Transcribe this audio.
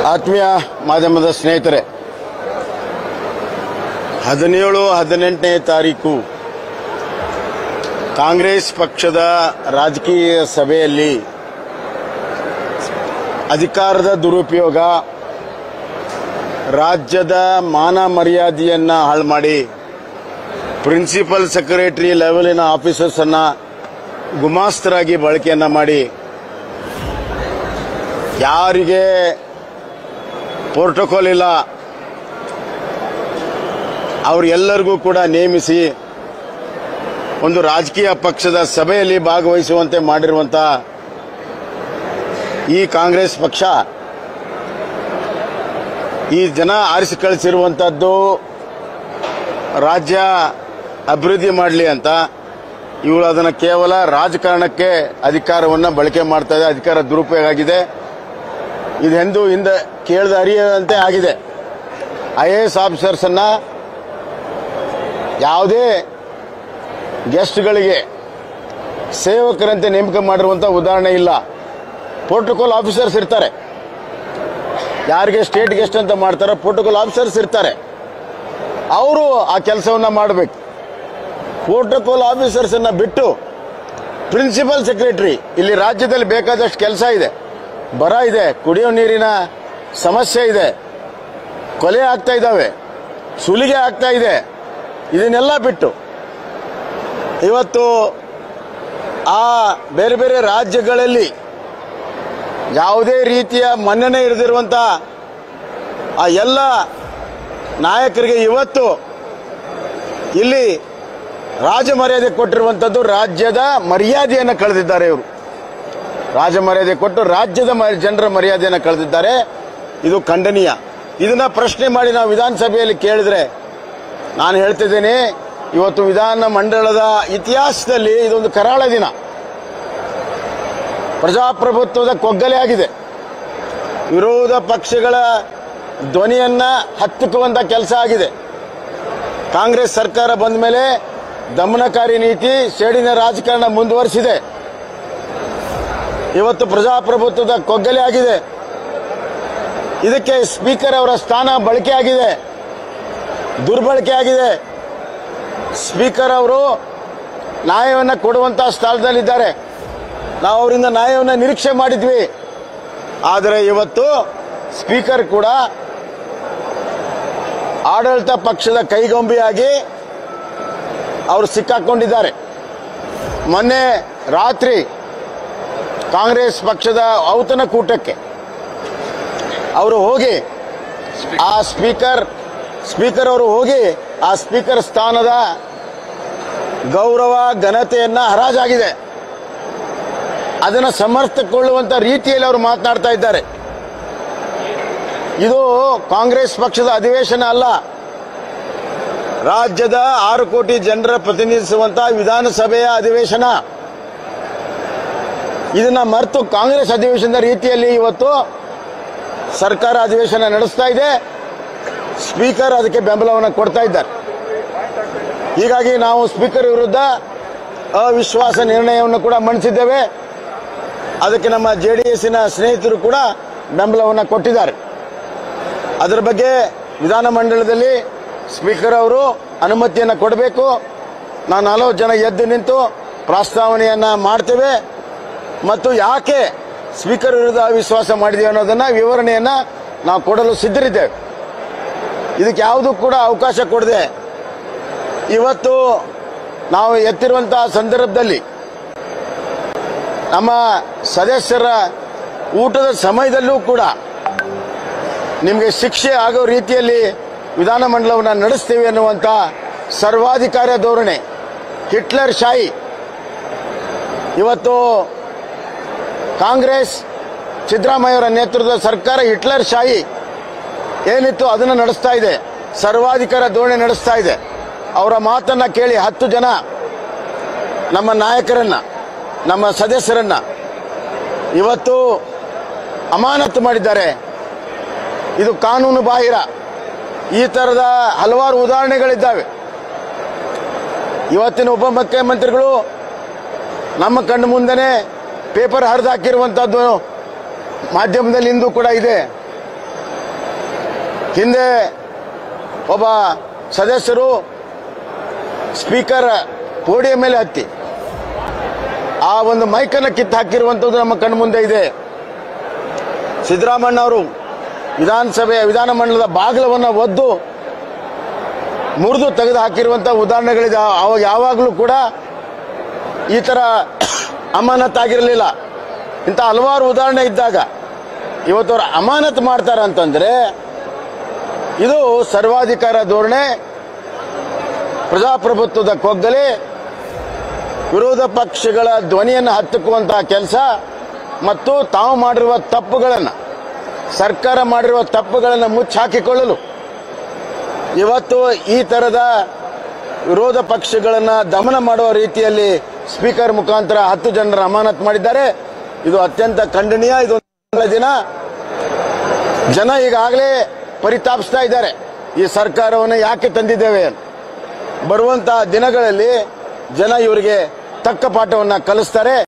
ಆತ್ಮೀಯ ಮಾಧ್ಯಮದ ಸ್ನೇಹಿತರೆ ಹದಿನೇಳು ಹದಿನೆಂಟನೇ ತಾರೀಕು ಕಾಂಗ್ರೆಸ್ ಪಕ್ಷದ ರಾಜಕೀಯ ಸಭೆಯಲ್ಲಿ ಅಧಿಕಾರದ ದುರುಪಯೋಗ ರಾಜ್ಯದ ಮಾನ ಮರ್ಯಾದೆಯನ್ನ ಹಾಳು ಮಾಡಿ ಪ್ರಿನ್ಸಿಪಲ್ ಸೆಕ್ರೆಟರಿ ಲೆವೆಲಿನ ಆಫೀಸರ್ಸ್ ಅನ್ನ ಗುಮಾಸ್ತರಾಗಿ ಬಳಕೆಯನ್ನ ಮಾಡಿ ಯಾರಿಗೆ ಪ್ರೋಟೋಕಾಲ್ ಇಲ್ಲ ಅವರೆಲ್ಲರಿಗೂ ಕೂಡ ನೇಮಿಸಿ ಒಂದು ರಾಜಕೀಯ ಪಕ್ಷದ ಸಭೆಯಲ್ಲಿ ಭಾಗವಹಿಸುವಂತೆ ಮಾಡಿರುವಂತ ಈ ಕಾಂಗ್ರೆಸ್ ಪಕ್ಷ ಈ ಜನ ಆರಿಸಿ ಕಳಿಸಿರುವಂತದ್ದು ರಾಜ್ಯ ಅಭಿವೃದ್ಧಿ ಮಾಡಲಿ ಅಂತ ಇವರು ಅದನ್ನು ಕೇವಲ ರಾಜಕಾರಣಕ್ಕೆ ಅಧಿಕಾರವನ್ನು ಬಳಕೆ ಮಾಡ್ತಾ ಇದೆ ಅಧಿಕಾರ ದುರುಪಯೋಗ ಆಗಿದೆ ಇದೆಂದು ಹಿಂದೆ ಕೇಳದ ಅರಿಯದಂತೆ ಆಗಿದೆ ಐ ಎ ಎಸ್ ಆಫೀಸರ್ಸ್ ಅನ್ನ ಯಾವುದೇ ಗೆಸ್ಟ್ಗಳಿಗೆ ಸೇವಕರಂತೆ ನೇಮಕ ಮಾಡಿರುವಂತ ಉದಾಹರಣೆ ಇಲ್ಲ ಪ್ರೋಟೋಕಾಲ್ ಆಫೀಸರ್ಸ್ ಇರ್ತಾರೆ ಯಾರಿಗೆ ಸ್ಟೇಟ್ ಗೆಸ್ಟ್ ಅಂತ ಮಾಡ್ತಾರೋ ಪ್ರೋಟೋಕಾಲ್ ಆಫೀಸರ್ಸ್ ಇರ್ತಾರೆ ಅವರು ಆ ಕೆಲಸವನ್ನ ಮಾಡಬೇಕು ಪ್ರೋಟೋಕಾಲ್ ಆಫೀಸರ್ಸ್ ಅನ್ನ ಬಿಟ್ಟು ಪ್ರಿನ್ಸಿಪಲ್ ಸೆಕ್ರೆಟರಿ ಇಲ್ಲಿ ರಾಜ್ಯದಲ್ಲಿ ಬೇಕಾದಷ್ಟು ಕೆಲಸ ಇದೆ ಬರ ಇದೆ ಕುಡಿಯೋ ನೀರಿನ ಸಮಸ್ಯೆ ಇದೆ ಕೊಲೆ ಆಗ್ತಾ ಇದ್ದಾವೆ ಸುಲಿಗೆ ಆಗ್ತಾ ಇದೆ ಇದನ್ನೆಲ್ಲ ಬಿಟ್ಟು ಇವತ್ತು ಆ ಬೇರೆ ಬೇರೆ ರಾಜ್ಯಗಳಲ್ಲಿ ಯಾವುದೇ ರೀತಿಯ ಮನ್ನಣೆ ಇರದಿರುವಂತ ಆ ಎಲ್ಲ ನಾಯಕರಿಗೆ ಇವತ್ತು ಇಲ್ಲಿ ರಾಜ ಮರ್ಯಾದೆ ಕೊಟ್ಟಿರುವಂತದ್ದು ರಾಜ್ಯದ ಮರ್ಯಾದೆಯನ್ನು ಕಳೆದಿದ್ದಾರೆ ಇವರು ರಾಜ ಮರ್ಯಾದೆ ಕೊಟ್ಟು ರಾಜ್ಯದ ಮ- ಜನರ ಮರ್ಯಾದೆಯನ್ನು ಕಳೆದಿದ್ದಾರೆ ಇದು ಖಂಡನೀಯ ಇದನ್ನ ಪ್ರಶ್ನೆ ಮಾಡಿ ನಾವು ವಿಧಾನಸಭೆಯಲ್ಲಿ ಕೇಳಿದ್ರೆ ನಾನು ಹೇಳ್ತಿದ್ದೇನೆ ಇವತ್ತು ವಿಧಾನ ಮಂಡಲದ ಇತಿಹಾಸದಲ್ಲಿ ಇದೊಂದು ಕರಾಳ ದಿನ ಪ್ರಜಾಪ್ರಭುತ್ವದ ಕೊಗ್ಗಲೆ ಆಗಿದೆ ವಿರೋಧ ಪಕ್ಷಗಳ ಧ್ವನಿಯನ್ನ ಹತ್ತಿಕ್ಕುವಂತ ಕೆಲಸ ಆಗಿದೆ ಕಾಂಗ್ರೆಸ್ ಸರ್ಕಾರ ಬಂದ ಮೇಲೆ ದಮನಕಾರಿ ನೀತಿ ಸೇಡಿನ ರಾಜಕಾರಣ ಮುಂದುವರಿಸಿದೆ ಇವತ್ತು ಪ್ರಜಾಪ್ರಭುತ್ವದ ಕೊಗ್ಗಲೆ ಆಗಿದೆ ಇದಕ್ಕೆ ಸ್ಪೀಕರ್ ಅವರ ಸ್ಥಾನ ಬಳಕೆ ಆಗಿದೆ ದುರ್ಬಳಕೆ ಆಗಿದೆ ಸ್ಪೀಕರ್ ಅವರು ನ್ಯಾಯವನ್ನು ಕೊಡುವಂತಹ ಸ್ಥಳದಲ್ಲಿದ್ದಾರೆ ನಾವು ಅವರಿಂದ ನ್ಯಾಯವನ್ನು ನಿರೀಕ್ಷೆ ಮಾಡಿದ್ವಿ ಆದರೆ ಇವತ್ತು ಸ್ಪೀಕರ್ ಕೂಡ ಆಡಳಿತ ಪಕ್ಷದ ಕೈಗೊಂಬೆಯಾಗಿ ಅವರು ಸಿಕ್ಕಾಕೊಂಡಿದ್ದಾರೆ ಮೊನ್ನೆ ರಾತ್ರಿ ಕಾಂಗ್ರೆಸ್ ಪಕ್ಷದ ಔತಣಕೂಟಕ್ಕೆ ಅವರು ಹೋಗಿ ಆ ಸ್ಪೀಕರ್ ಸ್ಪೀಕರ್ ಅವರು ಹೋಗಿ ಆ ಸ್ಪೀಕರ್ ಸ್ಥಾನದ ಗೌರವ ಘನತೆಯನ್ನ ಹರಾಜಾಗಿದೆ ಅದನ್ನು ಸಮರ್ಥಕೊಳ್ಳುವಂತ ರೀತಿಯಲ್ಲಿ ಅವರು ಮಾತನಾಡ್ತಾ ಇದ್ದಾರೆ ಇದು ಕಾಂಗ್ರೆಸ್ ಪಕ್ಷದ ಅಧಿವೇಶನ ಅಲ್ಲ ರಾಜ್ಯದ ಆರು ಕೋಟಿ ಜನರ ಪ್ರತಿನಿಧಿಸುವಂತಹ ವಿಧಾನಸಭೆಯ ಅಧಿವೇಶನ ಇದನ್ನ ಮರೆತು ಕಾಂಗ್ರೆಸ್ ಅಧಿವೇಶನದ ರೀತಿಯಲ್ಲಿ ಇವತ್ತು ಸರ್ಕಾರ ಅಧಿವೇಶನ ನಡೆಸ್ತಾ ಇದೆ ಸ್ಪೀಕರ್ ಅದಕ್ಕೆ ಬೆಂಬಲವನ್ನು ಕೊಡ್ತಾ ಇದ್ದಾರೆ ಹೀಗಾಗಿ ನಾವು ಸ್ಪೀಕರ್ ವಿರುದ್ಧ ಅವಿಶ್ವಾಸ ನಿರ್ಣಯವನ್ನು ಕೂಡ ಮಂಡಿಸಿದ್ದೇವೆ ಅದಕ್ಕೆ ನಮ್ಮ ಜೆ ಡಿ ಎಸ್ಸಿನ ಸ್ನೇಹಿತರು ಕೂಡ ಬೆಂಬಲವನ್ನು ಕೊಟ್ಟಿದ್ದಾರೆ ಅದರ ಬಗ್ಗೆ ವಿಧಾನಮಂಡಲದಲ್ಲಿ ಸ್ಪೀಕರ್ ಅವರು ಅನುಮತಿಯನ್ನು ಕೊಡಬೇಕು ನಾವು ನಲವತ್ತು ಜನ ಎದ್ದು ನಿಂತು ಪ್ರಸ್ತಾವನೆಯನ್ನ ಮಾಡ್ತೇವೆ ಮತ್ತು ಯಾಕೆ ಸ್ಪೀಕರ್ ವಿರುದ್ಧ ಅವಿಶ್ವಾಸ ಮಾಡಿದ್ದೇವೆ ಅನ್ನೋದನ್ನ ವಿವರಣೆಯನ್ನ ನಾವು ಕೊಡಲು ಸಿದ್ಧರಿದ್ದೇವೆ ಇದಕ್ಕೆ ಯಾವುದೂ ಕೂಡ ಅವಕಾಶ ಕೊಡದೆ ಇವತ್ತು ನಾವು ಎತ್ತಿರುವಂತಹ ಸಂದರ್ಭದಲ್ಲಿ ನಮ್ಮ ಸದಸ್ಯರ ಊಟದ ಸಮಯದಲ್ಲೂ ಕೂಡ ನಿಮಗೆ ಶಿಕ್ಷೆ ಆಗೋ ರೀತಿಯಲ್ಲಿ ವಿಧಾನಮಂಡಲವನ್ನು ನಡೆಸ್ತೀವಿ ಅನ್ನುವಂಥ ಸರ್ವಾಧಿಕಾರ ಧೋರಣೆ ಹಿಟ್ಲರ್ ಶಾಹಿ ಇವತ್ತು ಕಾಂಗ್ರೆಸ್ ಸಿದ್ದರಾಮಯ್ಯವರ ನೇತೃತ್ವದ ಸರ್ಕಾರ ಹಿಟ್ಲರ್ ಶಾಹಿ ಏನಿತ್ತು ಅದನ್ನು ನಡೆಸ್ತಾ ಇದೆ ಸರ್ವಾಧಿಕಾರ ಧೋರಣೆ ನಡೆಸ್ತಾ ಇದೆ ಅವರ ಮಾತನ್ನ ಕೇಳಿ ಹತ್ತು ಜನ ನಮ್ಮ ನಾಯಕರನ್ನ ನಮ್ಮ ಸದಸ್ಯರನ್ನ ಇವತ್ತು ಅಮಾನತು ಮಾಡಿದ್ದಾರೆ ಇದು ಕಾನೂನು ಬಾಹಿರ ಈ ತರದ ಹಲವಾರು ಉದಾಹರಣೆಗಳಿದ್ದಾವೆ ಇವತ್ತಿನ ಉಪಮುಖ್ಯಮಂತ್ರಿಗಳು ನಮ್ಮ ಕಣ್ಣು ಮುಂದೆನೆ ಪೇಪರ್ ಹರಿದು ಹಾಕಿರುವಂತದ್ದು ಮಾಧ್ಯಮದಲ್ಲಿ ಇಂದು ಕೂಡ ಇದೆ ಹಿಂದೆ ಒಬ್ಬ ಸದಸ್ಯರು ಸ್ಪೀಕರ್ ಪೋಡಿಯ ಮೇಲೆ ಹತ್ತಿ ಆ ಒಂದು ಮೈಕನ್ನು ಕಿತ್ತು ಹಾಕಿರುವಂಥದ್ದು ನಮ್ಮ ಕಣ್ಮುಂದೆ ಇದೆ ಸಿದ್ದರಾಮಣ್ಣ ಅವರು ವಿಧಾನಸಭೆಯ ವಿಧಾನಮಂಡಲದ ಬಾಗಿಲವನ್ನು ಒದ್ದು ಮುರಿದು ತೆಗೆದು ಹಾಕಿರುವಂಥ ಉದಾಹರಣೆಗಳಿದೆ ಅವಾಗ ಯಾವಾಗಲೂ ಕೂಡ ಈ ಥರ ಅಮಾನತ್ತಾಗಿರಲಿಲ್ಲ ಇಂಥ ಹಲವಾರು ಉದಾಹರಣೆ ಇದ್ದಾಗ ಇವತ್ತು ಅವ್ರು ಅಮಾನತ್ ಮಾಡ್ತಾರೆ ಅಂತಂದ್ರೆ ಇದು ಸರ್ವಾಧಿಕಾರ ಧೋರಣೆ ಪ್ರಜಾಪ್ರಭುತ್ವದ ಕೊಗ್ಗಲಿ ವಿರೋಧ ಪಕ್ಷಗಳ ಧ್ವನಿಯನ್ನು ಹತ್ತಿಕ್ಕುವಂತಹ ಕೆಲಸ ಮತ್ತು ತಾವು ಮಾಡಿರುವ ತಪ್ಪುಗಳನ್ನು ಸರ್ಕಾರ ಮಾಡಿರುವ ತಪ್ಪುಗಳನ್ನು ಮುಚ್ಚಾಕಿಕೊಳ್ಳಲು ಇವತ್ತು ಈ ತರದ ವಿರೋಧ ಪಕ್ಷಗಳನ್ನು ದಮನ ಮಾಡುವ ರೀತಿಯಲ್ಲಿ ಸ್ಪೀಕರ್ ಮುಖಾಂತರ ಹತ್ತು ಜನರ ಅಮಾನತ್ ಮಾಡಿದ್ದಾರೆ ಇದು ಅತ್ಯಂತ ಖಂಡನೀಯ ಇದು ಒಂದು ದಿನ ಜನ ಈಗಾಗಲೇ ಪರಿತಾಪಿಸ್ತಾ ಇದ್ದಾರೆ ಈ ಸರ್ಕಾರವನ್ನು ಯಾಕೆ ತಂದಿದ್ದೇವೆ ಅಂತ. ಬರುವಂತಹ ದಿನಗಳಲ್ಲಿ ಜನ ಇವರಿಗೆ ತಕ್ಕ ಪಾಠವನ್ನು ಕಲಿಸ್ತಾರೆ